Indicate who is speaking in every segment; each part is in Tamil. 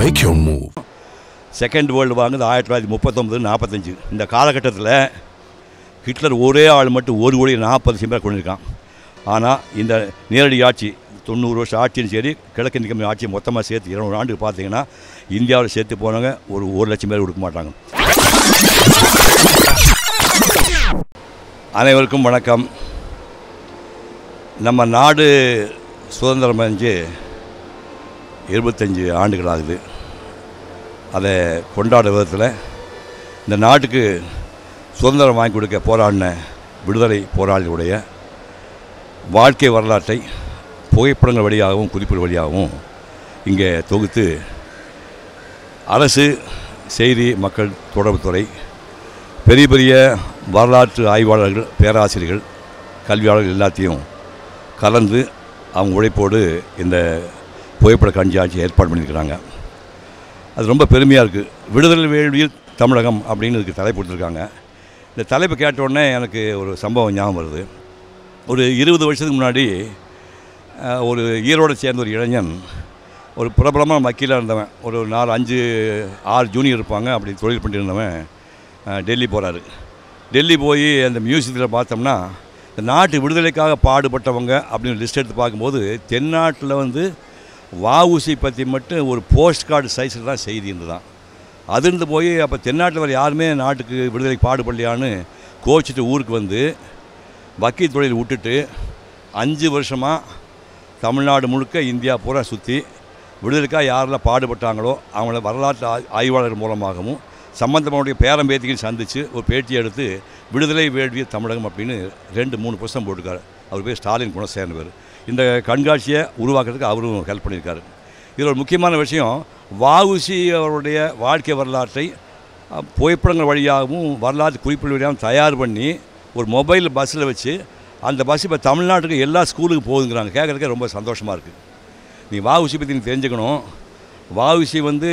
Speaker 1: Make your move.
Speaker 2: Second world வாங்குது ஆயிரத்தி தொள்ளாயிரத்தி முப்பத்தொம்பது நாற்பத்தஞ்சு இந்த காலகட்டத்தில் ஹிட்லர் ஒரே ஆள் மட்டும் ஒரு கோடி நாற்பது லட்சம் பேர் கொண்டிருக்கான் ஆனால் இந்த நேரடி ஆட்சி தொண்ணூறு வருஷம் ஆட்சியும் சரி கிழக்கு கம்பெனி ஆட்சி மொத்தமாக சேர்த்து இருநூறு ஆண்டு பார்த்தீங்கன்னா இந்தியாவில் சேர்த்து போனவங்க ஒரு ஒரு லட்சம் பேர் கொடுக்க மாட்டாங்க அனைவருக்கும் வணக்கம் நம்ம நாடு சுதந்திரம் அடைஞ்சு இருபத்தஞ்சி ஆண்டுகள் ஆகுது அதை கொண்டாடும் விதத்தில் இந்த நாட்டுக்கு சுதந்திரம் வாங்கி கொடுக்க போராடின விடுதலை போராளிகளுடைய வாழ்க்கை வரலாற்றை புகைப்படங்கள் வழியாகவும் குறிப்புகள் வழியாகவும் இங்கே தொகுத்து அரசு செய்தி மக்கள் தொடர்புத்துறை பெரிய பெரிய வரலாற்று ஆய்வாளர்கள் பேராசிரியர்கள் கல்வியாளர்கள் எல்லாத்தையும் கலந்து அவங்க உழைப்போடு இந்த புகைப்பட கண்காட்சி ஏற்பாடு பண்ணியிருக்கிறாங்க அது ரொம்ப பெருமையாக இருக்குது விடுதலை வேள்வியில் தமிழகம் அப்படின்னு இதுக்கு தலைப்பு கொடுத்துருக்காங்க இந்த தலைப்பு கேட்ட உடனே எனக்கு ஒரு சம்பவம் ஞாபகம் வருது ஒரு இருபது வருஷத்துக்கு முன்னாடி அஹ், ஒரு ஈரோடை சேர்ந்த ஒரு இளைஞன் ஒரு பிரபலமான வக்கீலாக இருந்தவன் ஒரு நாலு அஞ்சு ஆறு ஜூனியர் இருப்பாங்க அப்படி தொழில் பண்ணிட்டு இருந்தவன் அஹ், டெல்லி போகிறாரு டெல்லி போய் அந்த மியூசியத்தில் பார்த்தோம்னா இந்த நாட்டு விடுதலைக்காக பாடுபட்டவங்க அப்படின்னு லிஸ்ட் எடுத்து பார்க்கும்போது தென்னாட்டில் வந்து வஉசி பற்றி மட்டும் ஒரு போஸ்ட் கார்டு சைஸில் தான் செய்தி இருந்துதான் அது இருந்து போய் அப்போ தென்னாட்டில் வேறு யாருமே நாட்டுக்கு விடுதலைக்கு பாடுபடலையான்னு கோச்சிட்டு ஊருக்கு வந்து வக்கீல் தொழில் விட்டுட்டு அஞ்சு வருஷமாக தமிழ்நாடு முழுக்க இந்தியா பூரா சுற்றி விடுதலைக்காக யாரெல்லாம் பாடுபட்டாங்களோ அவங்கள வரலாற்று ஆய்- ஆய்வாளர் மூலமாகவும் சம்பந்தமாவுடைய பேரம்பேத்திகள் சந்தித்து ஒரு பேட்டி எடுத்து விடுதலை வேள்விய தமிழகம் அப்படின்னு ரெண்டு மூணு புத்தகம் போட்டிருக்காரு அவர் பேர் ஸ்டாலின் குணசேகரன் பேர் இந்த கண்காட்சியை உருவாக்குறதுக்கு அவரும் ஹெல்ப் பண்ணியிருக்காரு இதில் ஒரு முக்கியமான விஷயம் வஉசி அவருடைய வாழ்க்கை வரலாற்றை அஹ், புகைப்படங்கள் வழியாகவும் வரலாற்று குறிப்புகள் வழியாகவும் தயார் பண்ணி ஒரு மொபைல் பஸ்ஸில் வச்சு அந்த பஸ் இப்போ தமிழ்நாட்டுக்கு எல்லா ஸ்கூலுக்கு போகுதுங்கிறாங்க கேட்குறதுக்கே ரொம்ப சந்தோஷமாக இருக்குது நீ வஉசி பற்றி நீ தெரிஞ்சுக்கணும் வஉசி வந்து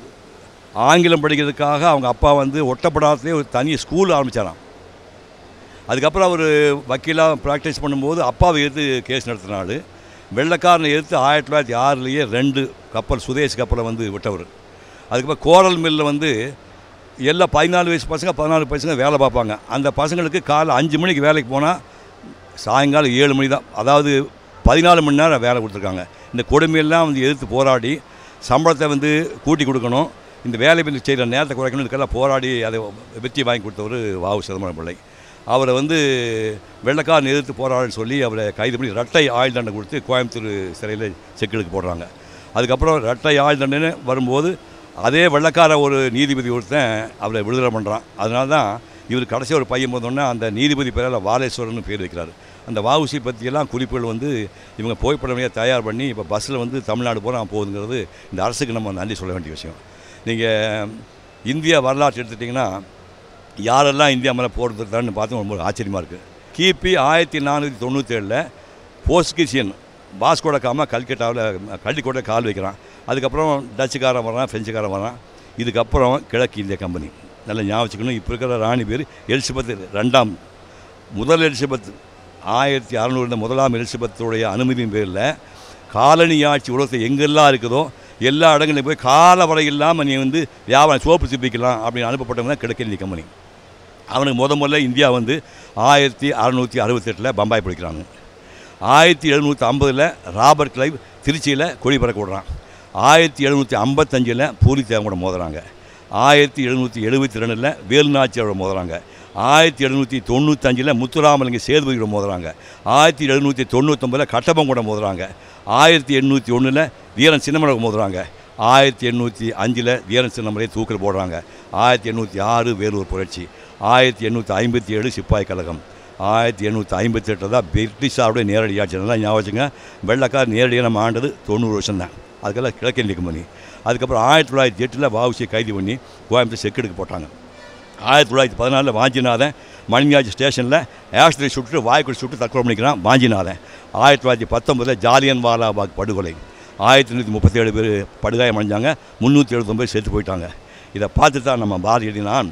Speaker 2: ஆங்கிலம் படிக்கிறதுக்காக அவங்க அப்பா வந்து ஒட்டப்படாதே ஒரு தனி ஸ்கூல் ஆரம்பித்தாராம் அதுக்கப்புறம் அவர் வக்கீலாக ப்ராக்டிஸ் பண்ணும்போது அப்பாவை எதிர்த்து கேஸ் நடத்தினாள் வெள்ளைக்காரனை எதிர்த்து ஆயிரத்தி தொள்ளாயிரத்தி ஆறுலேயே ரெண்டு கப்பல் சுதேஷ் கப்பலை வந்து விட்டவர் அதுக்கப்புறம் கோரல் மில்லில் வந்து எல்லா பதினாலு வயசு பசங்க பதினாலு பசங்க வேலை பார்ப்பாங்க அந்த பசங்களுக்கு காலைல அஞ்சு மணிக்கு வேலைக்கு போனால் சாயங்காலம் ஏழு மணி தான் அதாவது பதினாலு மணி நேரம் வேலை கொடுத்துருக்காங்க இந்த கொடுமையெல்லாம் வந்து எதிர்த்து போராடி சம்பளத்தை வந்து கூட்டி கொடுக்கணும் இந்த வேலை வந்து செய்கிற நேரத்தை குறைக்கணும் இதுக்கெல்லாம் போராடி அதை வெற்றி வாங்கி கொடுத்தவர் வாவு சிதம்பரம் பிள்ளை அவரை வந்து வெள்ளக்காரன் எதிர்த்து போராடுன்னு சொல்லி அவரை கைது பண்ணி ரட்டை ஆயுள் தண்டனை கொடுத்து கோயம்புத்தூர் சிறையில் செக்கிலுக்கு போடுறாங்க அதுக்கப்புறம் ரட்டை ஆயுள் தண்டனை வரும்போது அதே வெள்ளக்கார ஒரு நீதிபதி ஒருத்தன் அவரை விடுதலை பண்ணுறான் அதனால தான் இவர் கடைசி ஒரு பையன் வந்தோடனே அந்த நீதிபதி பேரில் வாலேஸ்வரன் பேர் வைக்கிறாரு அந்த வஉசி பற்றியெல்லாம் குறிப்புகள் வந்து இவங்க புகைப்படமையாக தயார் பண்ணி இப்போ பஸ்ஸில் வந்து தமிழ்நாடு பூரா போகுதுங்கிறது இந்த அரசுக்கு நம்ம நன்றி சொல்ல வேண்டிய விஷயம் நீங்கள் இந்தியா வரலாற்று எடுத்துட்டிங்கன்னா யாரெல்லாம் இந்தியா மேலே போடுறதுன்னு பார்த்து ரொம்ப ஆச்சரியமாக இருக்குது கிபி ஆயிரத்தி நானூற்றி தொண்ணூற்றேழில் போர்ச்சுகீசியன் பாஸ்கோட காம கல்கட்டாவில் கள்ளிக்கோட்டை கால் வைக்கிறான் அதுக்கப்புறம் டச்சுக்காரன் வரான் ஃப்ரெஞ்சுக்காரன் வரான் இதுக்கப்புறம் கிழக்கு இந்திய கம்பெனி நல்லா ஞாபகம் வச்சுக்கணும் இப்போ இருக்கிற ராணி பேர் எலிசபெத் ரெண்டாம் முதல் எலிசபெத் ஆயிரத்தி அறநூறு முதலாம் எலிசபெத்துடைய அனுமதியின் பேரில் காலனி ஆட்சி உலகத்தை எங்கெல்லாம் இருக்குதோ எல்லா இடங்களையும் போய் கால வரை இல்லாமல் நீ வந்து வியாபாரம் சோப்பு சிப்பிக்கலாம் அப்படின்னு அனுப்பப்பட்டவங்க தான் கிழக்கு இந்திய கம்பெனி அவனுக்கு முத முதல்ல இந்தியா வந்து ஆயிரத்தி அறநூற்றி அறுபத்தெட்டில் பம்பாய் பிடிக்கிறாங்க ஆயிரத்தி எழுநூற்றி ஐம்பதில் ராபர்ட் கிளைவ் திருச்சியில் கொடி பறக்க விடுறான் ஆயிரத்தி எழுநூற்றி ஐம்பத்தஞ்சில் பூரித்தேவங்களோட மோதுறாங்க ஆயிரத்தி எழுநூற்றி எழுபத்தி ரெண்டில் வேலுநாச்சியோட மோதுறாங்க ஆயிரத்தி எழுநூற்றி தொண்ணூத்தஞ்சில் முத்துராமலிங்க சேதுபதியோட மோதுறாங்க ஆயிரத்தி எழுநூற்றி தொண்ணூத்தொம்பதில் கட்டபொங்கோட மோதுறாங்க ஆயிரத்தி எண்ணூற்றி ஒன்றில் வீரன் சின்னமலை மோதுறாங்க ஆயிரத்தி எண்ணூற்றி அஞ்சில் வீரன் சின்னமலை தூக்கில் போடுறாங்க ஆயிரத்தி எண்ணூற்றி ஆறு வேலூர் புரட்சி ஆயிரத்தி எண்ணூற்றி ஐம்பத்தி ஏழு சிப்பாய் கழகம் ஆயிரத்தி எண்ணூற்றி ஐம்பத்தி எட்டில் தான் பிரிட்டிஷாருடைய நேரடி ஆட்சி நல்லா ஞாபகம் வச்சுங்க வெள்ளக்கார் நேரடியாக நம்ம ஆண்டது தொண்ணூறு வருஷம் தான் அதுக்கெல்லாம் கிழக்கிந்திய கம்பெனி அதுக்கப்புறம் ஆயிரத்தி தொள்ளாயிரத்தி எட்டில் வாவுசியை கைது பண்ணி கோயம்புத்தூர் செக்கெடுக்கு போட்டாங்க ஆயிரத்தி தொள்ளாயிரத்தி பதினாலில் வாஞ்சிநாதன் மணிங்காஜி ஸ்டேஷனில் ஆஸ்திரி சுட்டு வாய்க்குடி சுட்டு தற்கொலை பண்ணிக்கிறான் வாஞ்சிநாதன் ஆயிரத்தி தொள்ளாயிரத்தி பத்தொம்பதில் ஜாலியன் வாலாபாக் படுகொலை ஆயிரத்தி நூற்றி முப்பத்தி ஏழு பேர் படுகாயம் அடைஞ்சாங்க முந்நூற்றி எழுபத்தொம்பது செத்து போயிட்டாங்க இதை பார்த்து தான் நம்ம பாரதி எழுதினான்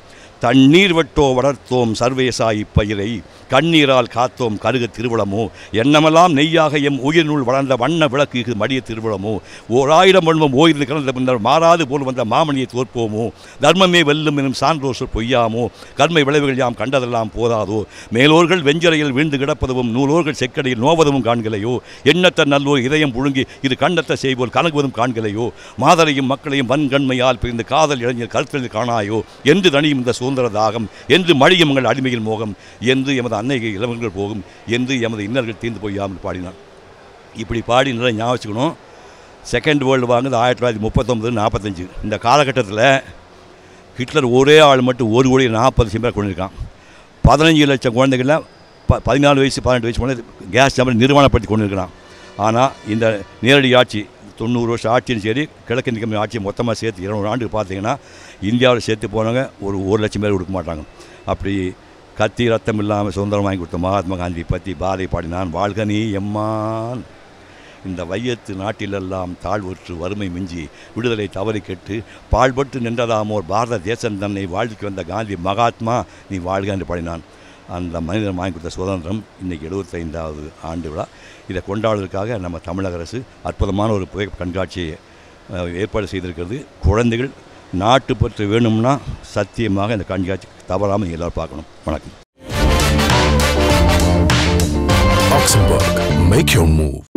Speaker 2: தண்ணீர் வெட்டோ வளர்த்தோம் சர்வேசா இப்பயிரை கண்ணீரால் காத்தோம் கருக திருவிழமோ எண்ணமெல்லாம் நெய்யாக எம் உயிரினுள் வளர்ந்த வண்ண விளக்கு இது மடிய திருவிழமோ ஓர் ஆயிரம் வன்மம் ஓய்ந்து கிடந்த பின்னர் மாறாது போல் வந்த மாமணியை தோற்போமோ தர்மமே வெல்லும் எனும் சான்றோசு பொய்யாமோ கர்மை விளைவுகள் யாம் கண்டதெல்லாம் போதாதோ மேலோர்கள் வெஞ்சரையில் வீழ்ந்து கிடப்பதும் நூலோர்கள் செக்கடையில் நோவதும் காண்கலையோ எண்ணத்த நல்லோர் இதயம் புழுங்கி இது கண்ணத்த செய்வோர் கலங்குவதும் காண்கலையோ மாதரையும் மக்களையும் வன்கண்மையால் பிரிந்து காதல் இளைஞர் கருத்தில் காணாயோ என்று தனியும் இந்த சுதந்திர தாகம் என்று மழியும் எங்கள் அடிமையில் மோகம் என்று எமது அன்னைக்கு இளவங்கள் போகும் என்று எமது இன்னர்கள் தீர்ந்து போயாமல் பாடினான் இப்படி பாடி நல்லா ஞாபகம் வச்சுக்கணும் செகண்ட் வேர்ல்டு வாங்குது ஆயிரத்தி தொள்ளாயிரத்தி முப்பத்தொம்பது நாற்பத்தஞ்சு இந்த காலகட்டத்தில் ஹிட்லர் ஒரே ஆள் மட்டும் ஒரு கோடி நாற்பது லட்சம் பேர் கொண்டிருக்கான் பதினஞ்சு லட்சம் குழந்தைகள ப பதினாலு வயசு பதினெட்டு வயசு குழந்தை கேஸ் சம்பளம் நிர்மாணப்படுத்தி கொண்டு இருக்கிறான் ஆனால் இந்த நேரடி ஆட்சி தொண்ணூறு வருஷம் ஆட்சியும் சரி கிழக்கு கம்பெனி ஆட்சி மொத்தமாக சேர்த்து இருநூறு ஆண்டுக்கு பார்த்தீங்கன்னா இந்தியாவில் சேர்த்து போனவங்க ஒரு ஒரு லட்சம் பேர் கொடுக்க மாட்டாங்க அப்படி கத்தி ரத்தம் இல்லாமல் சுதந்திரம் வாங்கி கொடுத்த மகாத்மா காந்தி பற்றி பாதை பாடினான் வாழ்க நீ எம்மான் இந்த வையத்து நாட்டிலெல்லாம் தாழ்வுற்று வறுமை மிஞ்சி விடுதலை தவறி கெட்டு பாழ்பட்டு நின்றதாமோர் பாரத தேசம் தன்னை வாழ்க்கை வந்த காந்தி மகாத்மா நீ வாழ்க என்று பாடினான் அந்த மனிதன் வாங்கி கொடுத்த சுதந்திரம் இன்றைக்கி எழுபத்தைந்தாவது ஆண்டு விழா இதை கொண்டாடுவதற்காக நம்ம தமிழக அரசு அற்புதமான ஒரு புகை கண்காட்சியை அஹ், ஏற்பாடு செய்திருக்கிறது குழந்தைகள் நாட்டுப்பற்று வேணும்னா சத்தியமாக இந்த கண்காட்சி தவறாமல் எல்லாரும் பார்க்கணும் வணக்கம்
Speaker 1: Oxenberg, make your move.